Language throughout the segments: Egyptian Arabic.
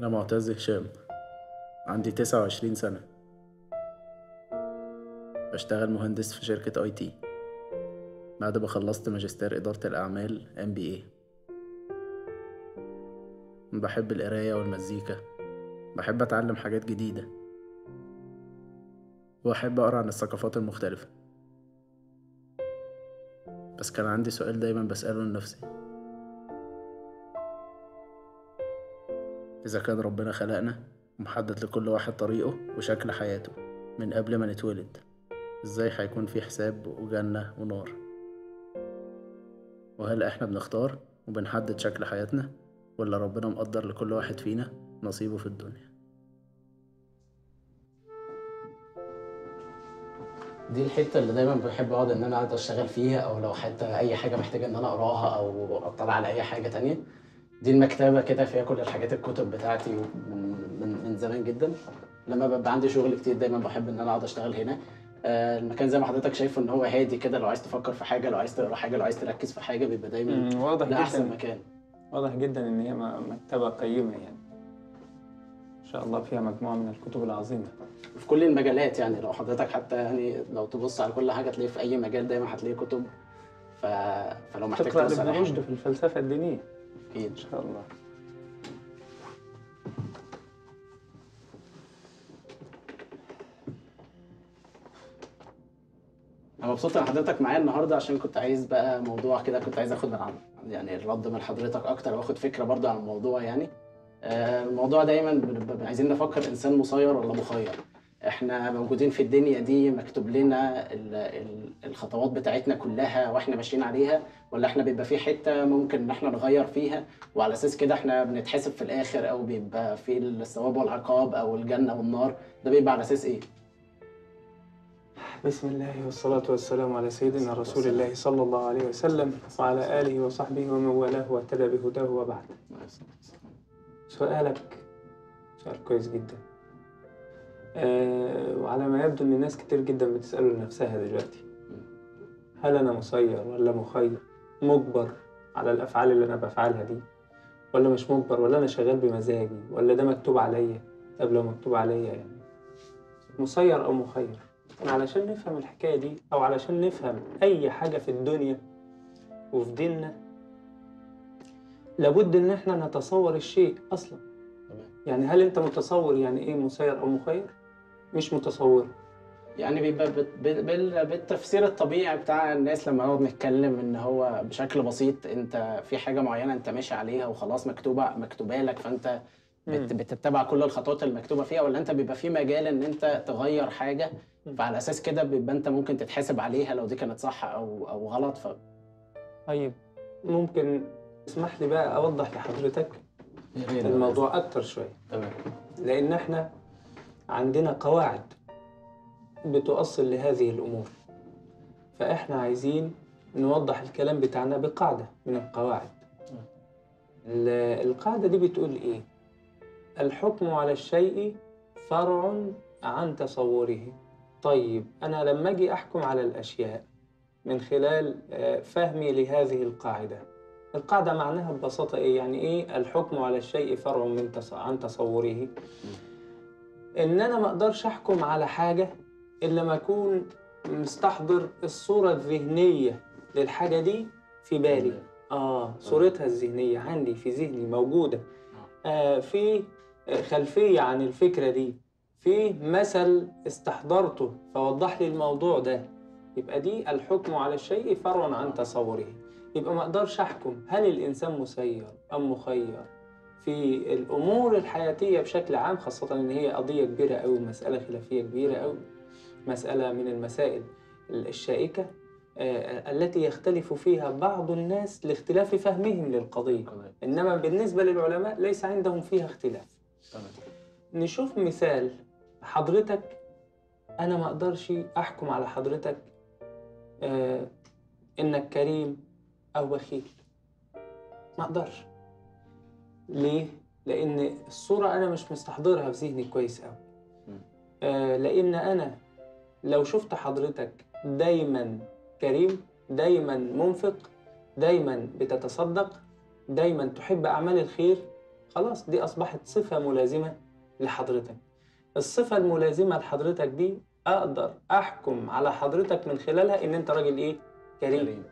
معتز هشام عندي تسعة وعشرين سنة بشتغل مهندس في شركة اي تي بعد ما خلصت ماجستير إدارة الأعمال MBA بحب القراية والمزيكا بحب أتعلم حاجات جديدة وأحب أقرأ عن الثقافات المختلفة بس كان عندي سؤال دايما بسأله لنفسي إذا كان ربنا خلقنا ومحدد لكل واحد طريقه وشكل حياته من قبل ما نتولد إزاي هيكون في حساب وجنة ونار وهل إحنا بنختار وبنحدد شكل حياتنا ولا ربنا مقدر لكل واحد فينا نصيبه في الدنيا دي الحته اللي دايما بحب اقعد ان انا قاعد اشتغل فيها او لو حتى اي حاجه محتاج ان انا اقراها او اطلع على اي حاجه تانية دي المكتبه كده فيها كل الحاجات الكتب بتاعتي من من, من زمان جدا لما ببقى عندي شغل كتير دايما بحب ان انا اقعد اشتغل هنا آه، المكان زي ما حضرتك شايفه ان هو هادي كده لو عايز تفكر في حاجه لو عايز تقرا حاجه لو عايز تركز في حاجه بيبقى دايما مم، واضح ده احسن جدا مكان واضح جدا ان هي م- مكتبه قيمه يعني ان شاء الله فيها مجموعه من الكتب العظيمه في كل المجالات يعني لو حضرتك حتى يعني لو تبص على كل حاجه تلاقي في اي مجال دايما هتلاقي كتب ف... فلو محتاج تقرا تبص على لابن حاجه رشد في الفلسفه الدينيه اكيد ان شاء الله انا مبسوط ان حضرتك معايا النهارده عشان كنت عايز بقى موضوع كده كنت عايز اخد عن يعني الرد من حضرتك اكتر واخد فكره برضه عن الموضوع يعني آه، الموضوع دايما بنبقى عايزين نفكر انسان مسير ولا مخير احنا موجودين في الدنيا دي مكتوب لنا ال- ال- الخطوات بتاعتنا كلها واحنا ماشيين عليها ولا احنا بيبقى في حته ممكن ان احنا نغير فيها وعلى اساس كده احنا بنتحاسب في الاخر او بيبقى في الثواب والعقاب او الجنه والنار ده بيبقى على اساس ايه؟ بسم الله والصلاة والسلام على سيدنا رسول الله صلى الله عليه وسلم وعلى آله وصحبه ومن والاه واهتدى بهداه وبعد سؤالك سؤال كويس جدا أه وعلى ما يبدو ان ناس كتير جدا بتسأله لنفسها دلوقتي هل انا مسير ولا مخير مجبر على الافعال اللي انا بفعلها دي ولا مش مجبر ولا انا شغال بمزاجي ولا ده مكتوب عليا طب لو مكتوب عليا يعني مسير او مخير احنا علشان نفهم الحكايه دي او علشان نفهم اي حاجه في الدنيا وفي ديننا لابد ان احنا نتصور الشيء اصلا تمام. يعني هل انت متصور يعني ايه مسير او مخير مش متصور يعني بيبقى بت- بال- بال- بالتفسير الطبيعي بتاع الناس لما نقعد نتكلم ان هو بشكل بسيط انت في حاجه معينه انت ماشي عليها وخلاص مكتوبه مكتوبه لك فانت بت مم. بتتبع كل الخطوات المكتوبه فيها ولا انت بيبقى في مجال ان انت تغير حاجه مم. فعلى اساس كده بيبقى انت ممكن تتحاسب عليها لو دي كانت صح او او غلط ف طيب ممكن اسمح لي بقى اوضح لحضرتك الموضوع اكتر شويه تمام لان احنا عندنا قواعد بتؤصل لهذه الامور فاحنا عايزين نوضح الكلام بتاعنا بقاعده من القواعد ال- القاعده دي بتقول ايه الحكم على الشيء فرع عن تصوره طيب انا لما اجي احكم على الاشياء من خلال آه، فهمي لهذه القاعده القاعده معناها ببساطه ايه يعني ايه الحكم على الشيء فرع من تص... عن تصوره ان انا ما اقدرش احكم على حاجه الا ما اكون مستحضر الصوره الذهنيه للحاجه دي في بالي اه صورتها الذهنيه عندي في ذهني موجوده آه في آه، خلفيه عن الفكره دي في مثل استحضرته فوضح لي الموضوع ده يبقى دي الحكم على الشيء فرع عن تصوره يبقى ما اقدرش احكم هل الانسان مسير ام مخير في الامور الحياتيه بشكل عام خاصه ان هي قضيه كبيره قوي مساله خلافيه كبيره قوي مساله من المسائل الشائكه آه، التي يختلف فيها بعض الناس لاختلاف فهمهم للقضيه انما بالنسبه للعلماء ليس عندهم فيها اختلاف تمام نشوف مثال حضرتك انا ما اقدرش احكم على حضرتك آه انك كريم او بخيل ما اقدرش ليه لان الصوره انا مش مستحضرها في ذهني كويس قوي آه لان انا لو شفت حضرتك دايما كريم دايما منفق دايما بتتصدق دايما تحب اعمال الخير خلاص دي أصبحت صفة ملازمة لحضرتك الصفة الملازمة لحضرتك دي أقدر أحكم على حضرتك من خلالها إن أنت راجل إيه؟ كريم كريم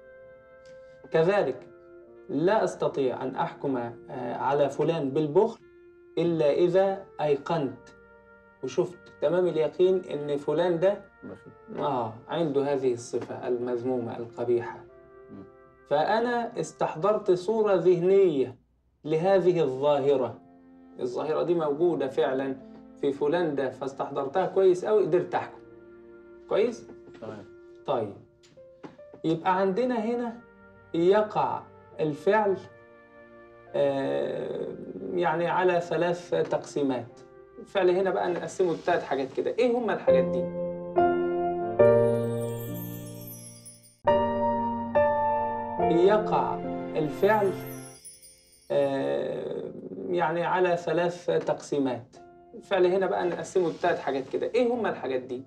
كذلك لا أستطيع أن أحكم آه، على فلان بالبخل إلا إذا أيقنت وشفت تمام اليقين إن فلان ده بخيل. آه عنده هذه الصفة المذمومة القبيحة مم. فأنا استحضرت صورة ذهنية لهذه الظاهرة الظاهرة دي موجودة فعلا في فلان ده فاستحضرتها كويس أوي قدرت أحكم كويس؟ تمام طيب يبقى عندنا هنا يقع الفعل آه، يعني على ثلاث تقسيمات الفعل هنا بقى نقسمه لثلاث حاجات كده ايه هما الحاجات دي يقع الفعل آه، يعني على ثلاث تقسيمات الفعل هنا بقى نقسمه لثلاث حاجات كده ايه هما الحاجات دي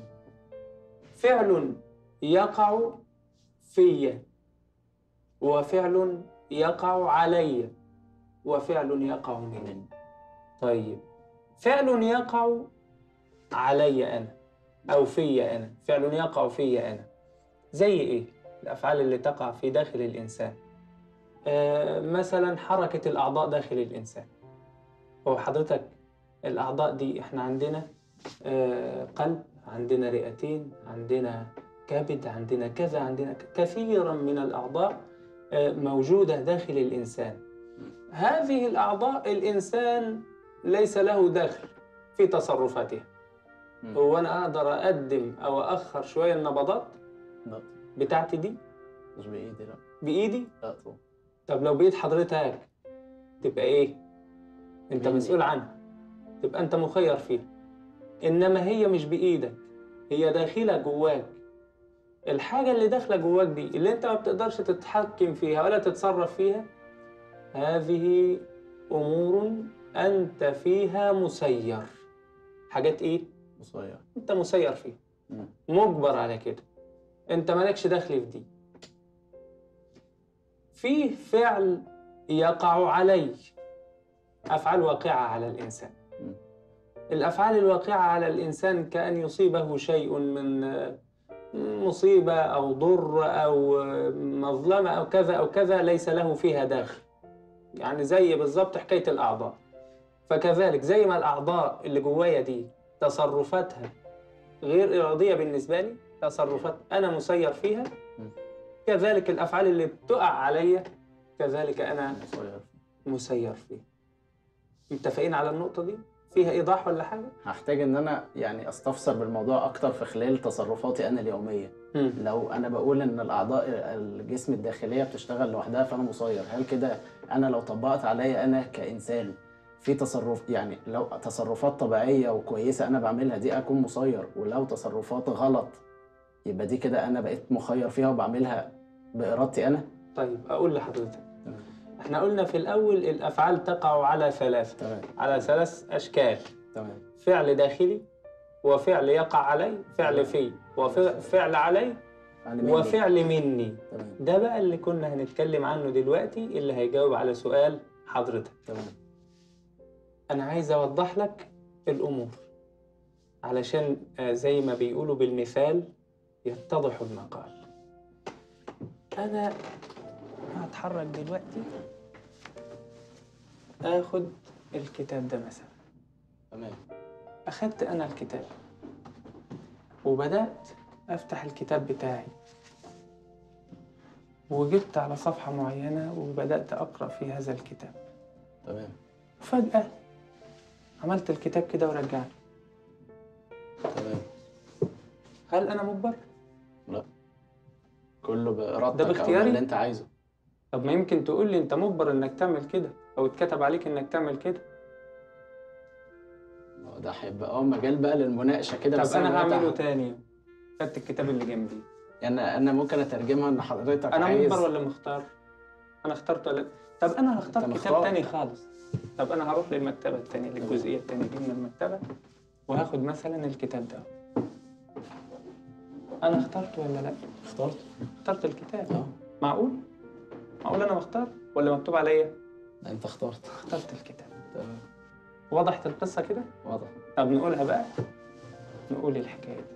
فعل يقع في وفعل يقع علي وفعل يقع مني طيب فعل يقع علي أنا أو في أنا فعل يقع في أنا زي إيه؟ الأفعال اللي تقع في داخل الإنسان آه مثلا حركة الأعضاء داخل الإنسان هو حضرتك الأعضاء دي إحنا عندنا آه قلب عندنا رئتين عندنا كبد عندنا كذا عندنا ك- كثيرا من الأعضاء آه، موجودة داخل الإنسان هذه الأعضاء الإنسان ليس له دخل في تصرفاتها مم. هو أنا أقدر أقدم أو أأخر شوية النبضات لا بتاعتي دي مش بايدي لا بإيدي لا طبعا طب لو بإيد حضرتك تبقى إيه؟ أنت مني. مسؤول عنها تبقى أنت مخير فيها إنما هي مش بإيدك هي داخلة جواك الحاجة اللي داخلة جواك دي اللي أنت ما بتقدرش تتحكم فيها ولا تتصرف فيها هذه أمور أنت فيها مسير حاجات إيه؟ قصير أنت مسير فيها مم. مجبر على كده أنت مالكش دخل في دي في فعل يقع علي أفعال واقعة على الإنسان مم. الأفعال الواقعة على الإنسان كأن يصيبه شيء من آه، مصيبة أو ضر أو آه، مظلمة أو كذا أو كذا ليس له فيها داخل يعني زي بالظبط حكاية الأعضاء فكذلك زي ما الأعضاء اللي جوايا دي تصرفاتها غير إرادية بالنسبة لي تصرفات أنا مسير فيها مم. كذلك الأفعال اللي بتقع عليا كذلك أنا قصير مسير فيها متفقين على النقطة دي؟ فيها إيضاح ولا حاجة؟ هحتاج ان انا يعني استفسر بالموضوع اكتر في خلال تصرفاتي انا اليوميه مم. لو انا بقول ان الاعضاء الجسم الداخليه بتشتغل لوحدها فانا مسير هل كده انا لو طبقت عليا انا كانسان في تصرف يعني لو تصرفات طبيعيه وكويسه انا بعملها دي اكون مسير ولو تصرفات غلط يبقى دي كده انا بقيت مخير فيها وبعملها بارادتي انا طيب أقول لحضرتك تمام احنا قلنا في الأول الأفعال تقع على ثلاثة تمام على ثلاث أشكال تمام فعل داخلي وفعل يقع علي فعل في وفعل علي يعني مني. وفعل مني تمام ده بقى اللي كنا هنتكلم عنه دلوقتي اللي هيجاوب على سؤال حضرتك تمام أنا عايز أوضح لك الأمور علشان آه، زي ما بيقولوا بالمثال يتضح المقال أنا هتحرك دلوقتي آخد الكتاب ده مثلا تمام أخدت أنا الكتاب وبدأت أفتح الكتاب بتاعي وجبت على صفحة معينة وبدأت أقرأ في هذا الكتاب تمام وفجأة عملت الكتاب كده ورجعت تمام هل أنا مجبر؟ كله بارادتك ده او باختياري؟ اللي انت عايزه طب ما يمكن تقول لي أنت مجبر إنك تعمل كده أو اتكتب عليك إنك تعمل كده ما هو ده هيبقى اه مجال بقى للمناقشه كده طب بس أنا دلوقتي هعمله ه- تاني خدت الكتاب اللي جنبي يعني انا ممكن اترجمها ان حضرتك أنا عايز مجبر ولا مختار؟ أنا اخترت ولا طب أنا هختار أنت كتاب مختار. تاني خالص طب أنا هروح للمكتبة التانية للجزئية التانية دي من المكتبة وهاخد مثلا الكتاب ده أنا اخترت ولا لأ؟ اخترت اخترت الكتاب اه معقول؟ معقول أنا مختار ولا مكتوب عليا؟ انت اخترت اخترت الكتاب تمام وضحت القصة كده؟ واضح طب نقولها بقى نقول الحكاية دي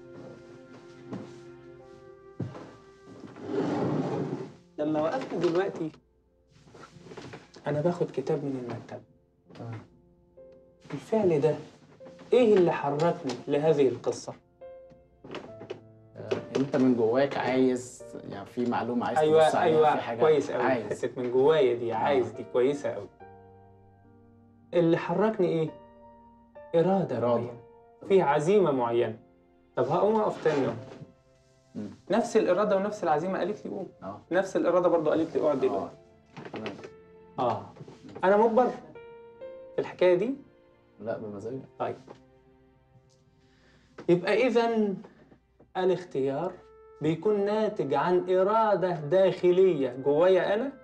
لما وقفنا دلوقتي أنا باخد كتاب من المكتبة تمام الفعل ده إيه اللي حركني لهذه القصة؟ آه، انت من جواك عايز يعني في معلومه عايز أيوه تبص عليها في أيوه حاجه كويس أوي عايز حسيت من جوايا دي عايز دي كويسة أوي اللي حركني إيه؟ إرادة إرادة. معينة في عزيمة معينة طب هقوم أقف تاني يوم مم. نفس الإرادة ونفس العزيمة قالت لي قوم اه نفس الإرادة برضو قالت لي اقعد اه دلوقتي تمام آه أنا مجبر في الحكاية دي لا بمزاجك طيب يبقى إذا الاختيار بيكون ناتج عن إرادة داخلية جوايا أنا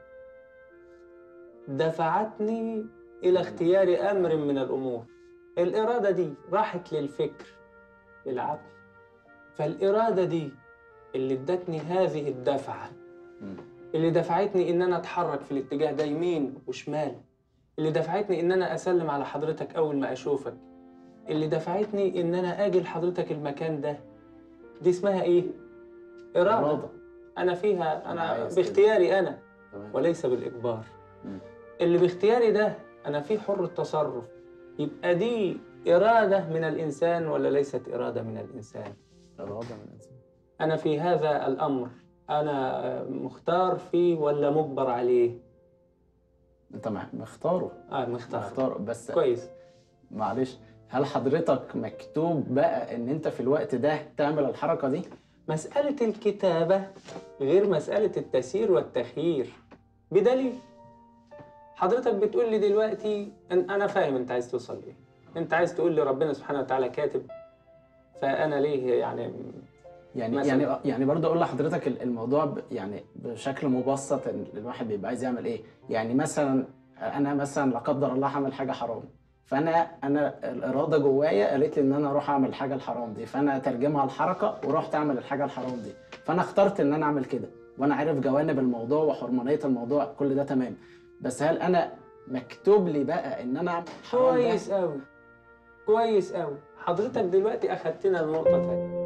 دفعتني إلى اختيار أمر من الأمور الإرادة دي راحت للفكر للعقل فالإرادة دي اللي ادتني هذه الدفعة مم. اللي دفعتني ان انا اتحرك في الاتجاه ده يمين وشمال اللي دفعتني ان انا اسلم على حضرتك اول ما اشوفك اللي دفعتني ان انا اجي لحضرتك المكان ده دي اسمها ايه اراده, إرادة. انا فيها انا عايز كده. باختياري انا تمام وليس بالاجبار مم. اللي باختياري ده انا فيه حر التصرف يبقى دي اراده من الانسان ولا ليست اراده من الانسان إرادة من الإنسان أنا في هذا الأمر أنا مختار فيه ولا مجبر عليه؟ أنت مح- مختاره آه مختار مختاره بس كويس معلش هل حضرتك مكتوب بقى إن أنت في الوقت ده تعمل الحركة دي؟ مسألة الكتابة غير مسألة التسيير والتخيير بدليل حضرتك بتقول لي دلوقتي أن أنا فاهم أنت عايز توصل لإيه أنت عايز تقول لي ربنا سبحانه وتعالى كاتب فأنا ليه يعني يعني مثلاً. يعني يعني برضه اقول لحضرتك ال- الموضوع ب يعني بشكل مبسط إن الواحد بيبقى عايز يعمل ايه يعني مثلا انا مثلا لا قدر الله هعمل حاجه حرام فانا انا الاراده جوايا قالت لي ان انا اروح اعمل الحاجه الحرام دي فانا اترجمها لحركه ورحت اعمل الحاجه الحرام دي فانا اخترت ان انا اعمل كده وانا عارف جوانب الموضوع وحرمانيه الموضوع كل ده تمام بس هل انا مكتوب لي بقى ان انا اعمل الحرام ده؟ كويس أوي كويس أوي حضرتك دلوقتي أخدتنا النقطة تانية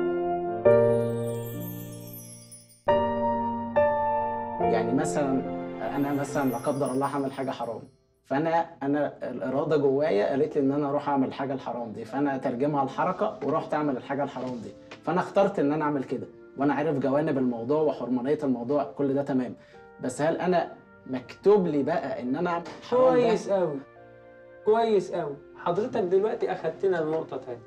يعني مثلا انا مثلا لا قدر الله هعمل حاجه حرام فانا انا الاراده جوايا قالت لي ان انا اروح اعمل الحاجه الحرام دي فانا اترجمها لحركه ورحت اعمل الحاجه الحرام دي فانا اخترت ان انا اعمل كده وانا عارف جوانب الموضوع وحرمانيه الموضوع كل ده تمام بس هل انا مكتوب لي بقى ان انا اعمل الحرام ده؟ كويس أوي كويس أوي حضرتك دلوقتي أخدتنا النقطة تانية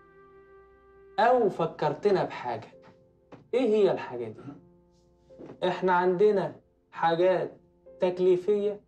أو فكرتنا بحاجة إيه هي الحاجة دي؟ إحنا عندنا حاجات تكليفية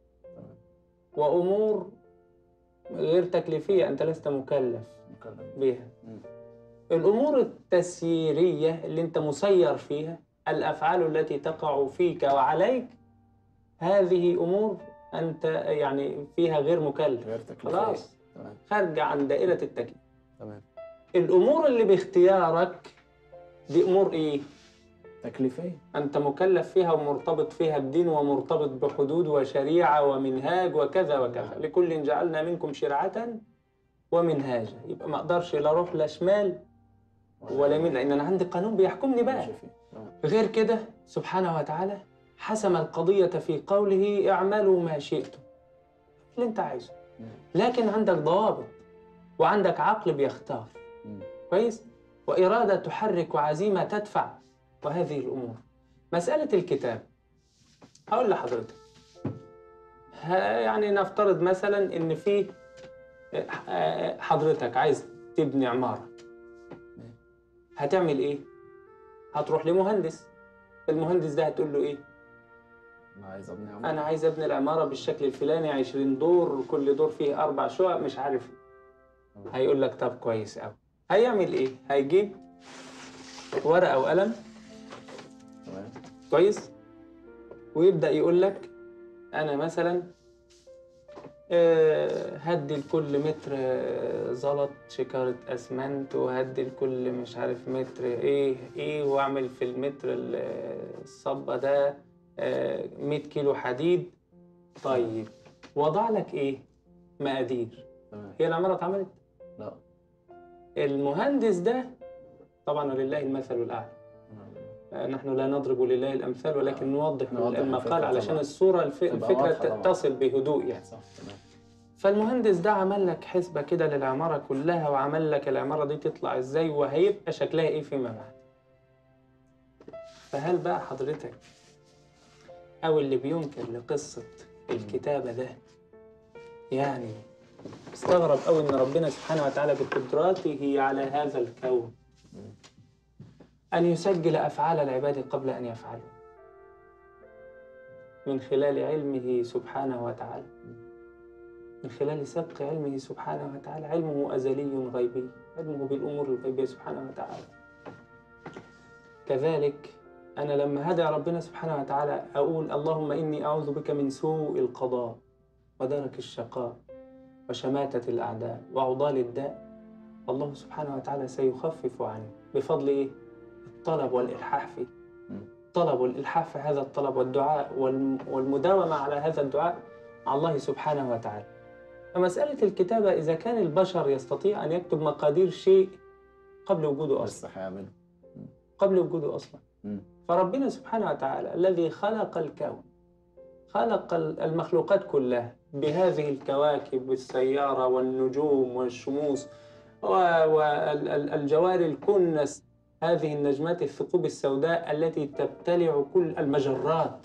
وأمور غير تكليفية أنت لست مكلف بها مم. الأمور التسييرية اللي أنت مسير فيها الأفعال التي تقع فيك وعليك هذه أمور أنت يعني فيها غير مكلف غير تكليفيه خلاص تمام خارجة عن دائرة التكليف تمام الأمور اللي باختيارك دي أمور إيه؟ تكليفيه أنت مكلف فيها ومرتبط فيها بدين ومرتبط بحدود وشريعة ومنهاج وكذا وكذا لكل جعلنا منكم شرعة ومنهاجا يبقى ما أقدرش لا أروح لا شمال ولا يمين لأن أنا عندي قانون بيحكمني بقى ماشي فيه. تمام غير كده سبحانه وتعالى حسم القضية في قوله اعملوا ما شئتم اللي انت عايزه مم. لكن عندك ضوابط وعندك عقل بيختار مم. كويس وإرادة تحرك وعزيمة تدفع وهذه الأمور مسألة الكتاب هقول لحضرتك ه- يعني نفترض مثلا إن في آه، حضرتك عايز تبني عمارة هتعمل إيه؟ هتروح لمهندس المهندس ده هتقول له إيه؟ انا عايز ابني عمارة. أنا عايز أبني العمارة بالشكل الفلاني 20 دور كل دور فيه أربع شقق مش عارف هيقول لك طب كويس أوي هيعمل إيه؟ هيجيب ورقة وقلم تمام كويس ويبدأ يقول لك أنا مثلا آه، هدي لكل متر آه، زلط شكارة أسمنت وهدي لكل مش عارف متر إيه إيه وأعمل في المتر ال- الصبة ده آه، 100 كيلو حديد طيب وضع لك ايه مقادير تمام هي العماره اتعملت لا المهندس ده طبعا ولله المثل الاعلى آه، نحن لا نضرب لله الامثال ولكن نوضح نوضح المقال الفكرة علشان طبعا. الصوره الف... تبقى الفكره واضحة طبعا. تصل بهدوء يعني صح تمام فالمهندس ده عمل لك حسبة كده للعمارة كلها وعمل لك العمارة دي تطلع ازاي وهيبقى شكلها ايه فيما بعد فهل بقى حضرتك او اللي بينكر لقصة الكتابة ده يعني استغرب قوي ان ربنا سبحانه وتعالى بقدراته على هذا الكون ان يسجل افعال العباد قبل ان يفعلوا من خلال علمه سبحانه وتعالى من خلال سبق علمه سبحانه وتعالى علمه أزلي غيبي علمه بالأمور الغيبية سبحانه وتعالى كذلك أنا لما هدع ربنا سبحانه وتعالى أقول اللهم إني أعوذ بك من سوء القضاء ودرك الشقاء وشماتة الأعداء وعضال الداء الله سبحانه وتعالى سيخفف عني بفضل إيه؟ الطلب والإلحاح فيه الطلب والإلحاح في هذا الطلب والدعاء والم- والمداومة على هذا الدعاء مع الله سبحانه وتعالى فمسألة الكتابة إذا كان البشر يستطيع أن يكتب مقادير شيء قبل وجوده أصلا بس هيعمل قبل وجوده أصلا مم. فربنا سبحانه وتعالى الذي خلق الكون خلق ال- المخلوقات كلها بهذه الكواكب السيارة والنجوم والشموس والجواري الكنس هذه النجمات الثقوب السوداء التي تبتلع كل المجرات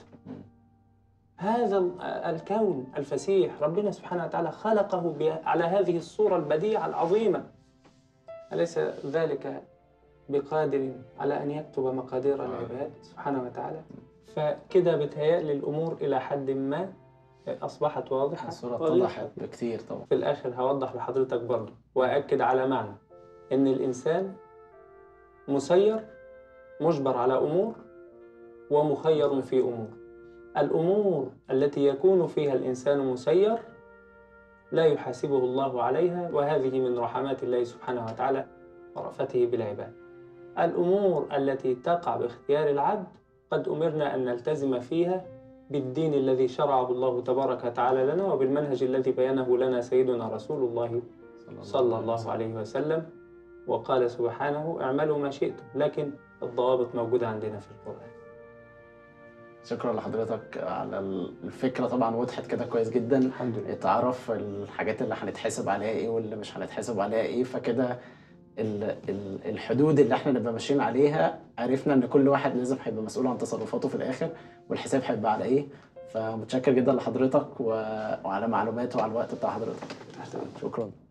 هذا ال- الكون الفسيح ربنا سبحانه وتعالى خلقه ب- على هذه الصورة البديعة العظيمة أليس ذلك بقادر على أن يكتب مقادير العباد سبحانه وتعالى فكده بتهيألي الأمور إلى حد ما أصبحت واضحة الصورة وغير- اتضحت بكتير طبعا في الآخر هوضح لحضرتك برضه وأكد على معنى إن الإنسان مسير مجبر على أمور ومخير في أمور الأمور التي يكون فيها الإنسان مسير لا يحاسبه الله عليها وهذه من رحمات الله سبحانه وتعالى ورأفته بالعباد الأمور التي تقع باختيار العبد قد أمرنا أن نلتزم فيها بالدين الذي شرعه الله تبارك وتعالى لنا وبالمنهج الذي بينه لنا سيدنا رسول الله صلى الله عليه وسلم وقال سبحانه اعملوا ما شئتم لكن الضوابط موجودة عندنا في القرآن شكرا لحضرتك على الفكرة طبعا وضحت كده كويس جدا الحمد لله اتعرف الحاجات اللي هنتحاسب عليها ايه واللي مش هنتحاسب عليها ايه فكده ال- ال- الحدود اللي احنا نبقى ماشيين عليها عرفنا ان كل واحد لازم هيبقى مسؤول عن تصرفاته في الاخر والحساب هيبقى على ايه فمتشكر جدا لحضرتك و... وعلى معلومات وعلى الوقت بتاع حضرتك شكرا